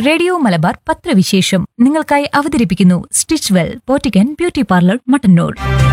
radio Malabar പത്രവിശേഷം നിങ്ങൾക്കായി അവതരിപ്പിക്കുന്നു സ്റ്റിച്ച് വെൽ പോറ്റിക്കൻ ബ്യൂട്ടി പാർലർ മട്ടന്നൂർ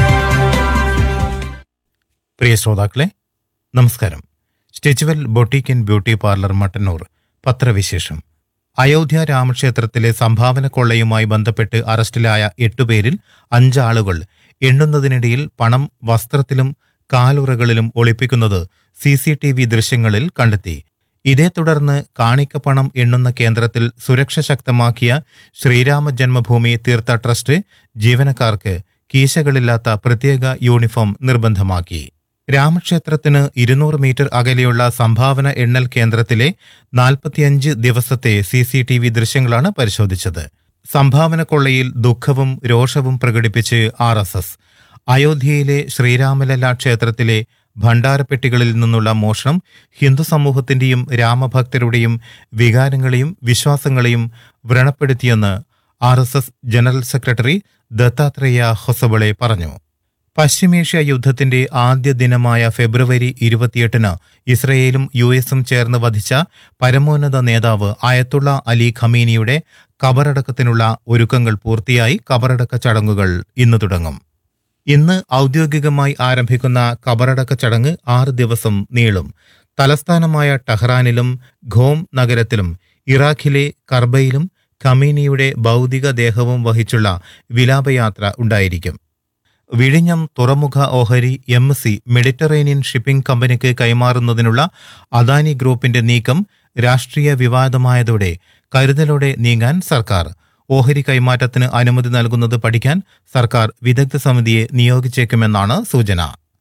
പ്രിയ ശ്രോതാക്കളെ നമസ്കാരം സ്റ്റിച്ചുവൽ boutique and beauty parlour Mattannur പത്രവിശേഷം അയോധ്യ രാമക്ഷേത്രത്തിലെ സംഭാവന കൊള്ളയുമായി ബന്ധപ്പെട്ട് അറസ്റ്റിലായ എട്ടുപേരിൽ അഞ്ചാളുകൾ എണ്ണുന്നതിനിടയിൽ പണം വസ്ത്രത്തിലും കാലുറകളിലും ഒളിപ്പിക്കുന്നത് സി സി ടി വി ദൃശ്യങ്ങളിൽ കണ്ടെത്തി ഇതേ തുടർന്ന് കാണിക്കപ്പണം എണ്ണുന്ന കേന്ദ്രത്തിൽ സുരക്ഷ ശക്തമാക്കിയ ശ്രീരാമ ജന്മഭൂമി തീർത്ഥ ട്രസ്റ്റ് ജീവനക്കാർക്ക് കീശകളില്ലാത്ത പ്രത്യേക യൂണിഫോം നിർബന്ധമാക്കി രാമക്ഷേത്രത്തിന് ഇരുന്നൂറ് മീറ്റർ അകലെയുള്ള സംഭാവന എണ്ണൽ കേന്ദ്രത്തിലെ നാൽപ്പത്തിയഞ്ച് ദിവസത്തെ സി സി ടി വി ദൃശ്യങ്ങളാണ് പരിശോധിച്ചത് സംഭാവന കൊള്ളയിൽ ദുഃഖവും രോഷവും പ്രകടിപ്പിച്ച് ആർ എസ് എസ് അയോധ്യയിലെ ശ്രീരാമലല്ല ക്ഷേത്രത്തിലെ ഭണ്ഡാരപ്പെട്ടികളിൽ നിന്നുള്ള മോഷണം ഹിന്ദു സമൂഹത്തിന്റെയും രാമഭക്തരുടെയും വികാരങ്ങളെയും വിശ്വാസങ്ങളെയും വ്രണപ്പെടുത്തിയെന്ന് R S S general secretary Dattatreya Hosabale പറഞ്ഞു പശ്ചിമേഷ്യ യുദ്ധത്തിന്റെ ആദ്യ ദിനമായ ഫെബ്രുവരി ഇരുപത്തിയെട്ടിന് ഇസ്രയേലും യു എസും ചേർന്ന് വധിച്ച പരമോന്നത നേതാവ് അയത്തുള്ള അലി ഖമീനിയുടെ കബറടക്കത്തിനുള്ള ഒരുക്കങ്ങൾ പൂർത്തിയായി കബറടക്ക ചടങ്ങുകൾ ഇന്ന് തുടങ്ങും ഇന്ന് ഔദ്യോഗികമായി ആരംഭിക്കുന്ന കബറടക്ക ചടങ്ങ് ആറ് ദിവസം നീളും തലസ്ഥാനമായ ടെഹ്റാനിലും ഖോം നഗരത്തിലും ഇറാഖിലെ കർബയിലും ഖമീനിയുടെ ഭൗതിക ദേഹവും വഹിച്ചുള്ള വിലാപയാത്ര ഉണ്ടായിരിക്കും വിഴിഞ്ഞം തുറമുഖ ഓഹരി എം സി മെഡിറ്ററേനിയൻ ഷിപ്പിംഗ് കമ്പനിക്ക് കൈമാറുന്നതിനുള്ള അദാനി ഗ്രൂപ്പിന്റെ നീക്കം രാഷ്ട്രീയ വിവാദമായതോടെ കരുതലോടെ നീങ്ങാൻ സർക്കാർ ഓഹരി കൈമാറ്റത്തിന് അനുമതി നൽകുന്നത് പഠിക്കാൻ സർക്കാർ വിദഗ്ധ സമിതിയെ നിയോഗിച്ചേക്കുമെന്നാണ് സൂചന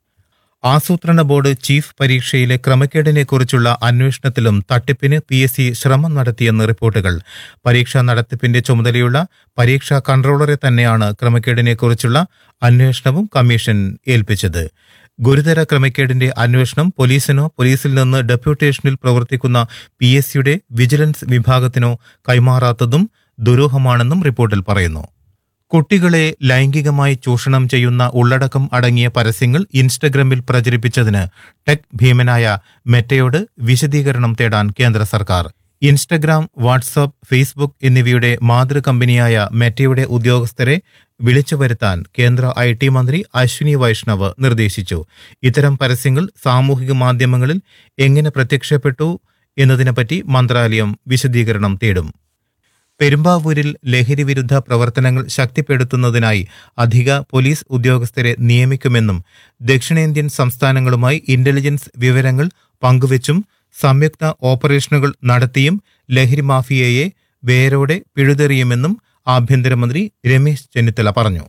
ആസൂത്രണ ബോർഡ് ചീഫ് പരീക്ഷയിലെ ക്രമക്കേടിനെക്കുറിച്ചുള്ള അന്വേഷണത്തിലും തട്ടിപ്പിന് പി എസ് സി ശ്രമം നടത്തിയെന്ന് റിപ്പോർട്ടുകൾ പരീക്ഷാ നടത്തിപ്പിന്റെ ചുമതലയുള്ള പരീക്ഷാ കൺട്രോളറെ തന്നെയാണ് ക്രമക്കേടിനെക്കുറിച്ചുള്ള അന്വേഷണവും കമ്മീഷൻ ഏൽപ്പിച്ചത് ഗുരുതര ക്രമക്കേടിന്റെ അന്വേഷണം പോലീസിനോ പോലീസിൽ നിന്ന് ഡെപ്യൂട്ടേഷനിൽ പ്രവർത്തിക്കുന്ന പി എസ് സിയുടെ വിജിലൻസ് വിഭാഗത്തിനോ കൈമാറാത്തതും ദുരൂഹമാണെന്നും റിപ്പോർട്ടിൽ പറയുന്നു കുട്ടികളെ ലൈംഗികമായി ചൂഷണം ചെയ്യുന്ന ഉള്ളടക്കം അടങ്ങിയ പരസ്യങ്ങൾ ഇൻസ്റ്റഗ്രാമിൽ പ്രചരിപ്പിച്ചതിന് ടെക് ഭീമനായ മെറ്റയോട് വിശദീകരണം തേടാൻ കേന്ദ്ര സർക്കാർ ഇൻസ്റ്റഗ്രാം വാട്സാപ്പ് ഫേസ്ബുക്ക് എന്നിവയുടെ മാതൃ കമ്പനിയായ മെറ്റയുടെ ഉദ്യോഗസ്ഥരെ വിളിച്ചു വരുത്താൻ കേന്ദ്ര ഐ ടി മന്ത്രി അശ്വിനി വൈഷ്ണവ് നിർദ്ദേശിച്ചു ഇത്തരം പരസ്യങ്ങൾ സാമൂഹിക മാധ്യമങ്ങളിൽ എങ്ങനെ പ്രത്യക്ഷപ്പെട്ടു എന്നതിനെപ്പറ്റി മന്ത്രാലയം വിശദീകരണം തേടും പെരുമ്പാവൂരിൽ ലഹരി വിരുദ്ധ പ്രവർത്തനങ്ങൾ ശക്തിപ്പെടുത്തുന്നതിനായി അധിക പോലീസ് ഉദ്യോഗസ്ഥരെ നിയമിക്കുമെന്നും ദക്ഷിണേന്ത്യൻ സംസ്ഥാനങ്ങളുമായി ഇന്റലിജൻസ് വിവരങ്ങൾ പങ്കുവച്ചും സംയുക്ത ഓപ്പറേഷനുകൾ നടത്തിയും ലഹരി മാഫിയയെ വേരോടെ പിഴുതെറിയുമെന്നും ആഭ്യന്തരമന്ത്രി രമേശ് ചെന്നിത്തല പറഞ്ഞു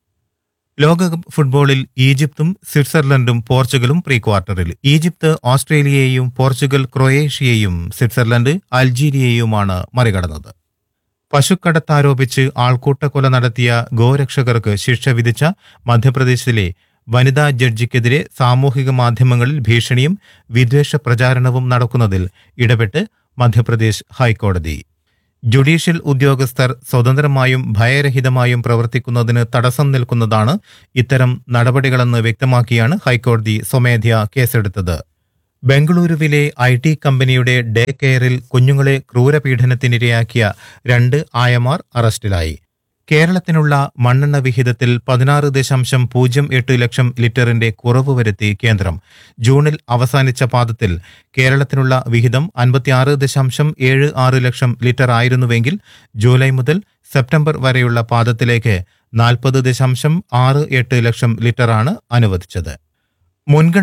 ലോകകപ്പ് ഫുട്ബോളിൽ ഈജിപ്തും സ്വിറ്റ്സർലൻഡും പോർച്ചുഗലും പ്രീ ക്വാർട്ടറിൽ ഈജിപ്ത് ഓസ്ട്രേലിയയെയും പോർച്ചുഗൽ ക്രൊയേഷ്യയെയും സ്വിറ്റ്സർലൻഡ് അൾജീരിയയുമാണ് മറികടന്നത് പശുക്കടത്താരോപിച്ച് ആൾക്കൂട്ടക്കൊല നടത്തിയ ഗോരക്ഷകർക്ക് ശിക്ഷ വിധിച്ച മധ്യപ്രദേശിലെ വനിതാ ജഡ്ജിക്കെതിരെ സാമൂഹിക മാധ്യമങ്ങളിൽ ഭീഷണിയും വിദ്വേഷ പ്രചാരണവും നടക്കുന്നതിൽ ഇടപെട്ട് മധ്യപ്രദേശ് ഹൈക്കോടതി ജുഡീഷ്യൽ ഉദ്യോഗസ്ഥർ സ്വതന്ത്രമായും ഭയരഹിതമായും പ്രവർത്തിക്കുന്നതിന് തടസ്സം നിൽക്കുന്നതാണ് ഇത്തരം നടപടികളെന്ന് വ്യക്തമാക്കിയാണ് ഹൈക്കോടതി സ്വമേധ്യാ കേസെടുത്തത് ബംഗളൂരുവിലെ ഐ ടി കമ്പനിയുടെ ഡേ കെയറിൽ കുഞ്ഞുങ്ങളെ ക്രൂരപീഡനത്തിനിരയാക്കിയ രണ്ട് ആയമാർ അറസ്റ്റിലായി കേരളത്തിനുള്ള മണ്ണെണ്ണ വിഹിതത്തിൽ പതിനാറ് ദശാംശം പൂജ്യം എട്ട് ലക്ഷം ലിറ്ററിന്റെ കുറവ് വരുത്തി കേന്ദ്രം ജൂണിൽ അവസാനിച്ച പാദത്തിൽ കേരളത്തിനുള്ള വിഹിതം അൻപത്തിയാറ് ദശാംശം ഏഴ് ആറ് ലക്ഷം ലിറ്റർ ആയിരുന്നുവെങ്കിൽ ജൂലൈ മുതൽ സെപ്റ്റംബർ വരെയുള്ള പാദത്തിലേക്ക് നാൽപ്പത് ദശാംശം ആറ് എട്ട് ലക്ഷം ലിറ്ററാണ് അനുവദിച്ചത് മുൻഗണന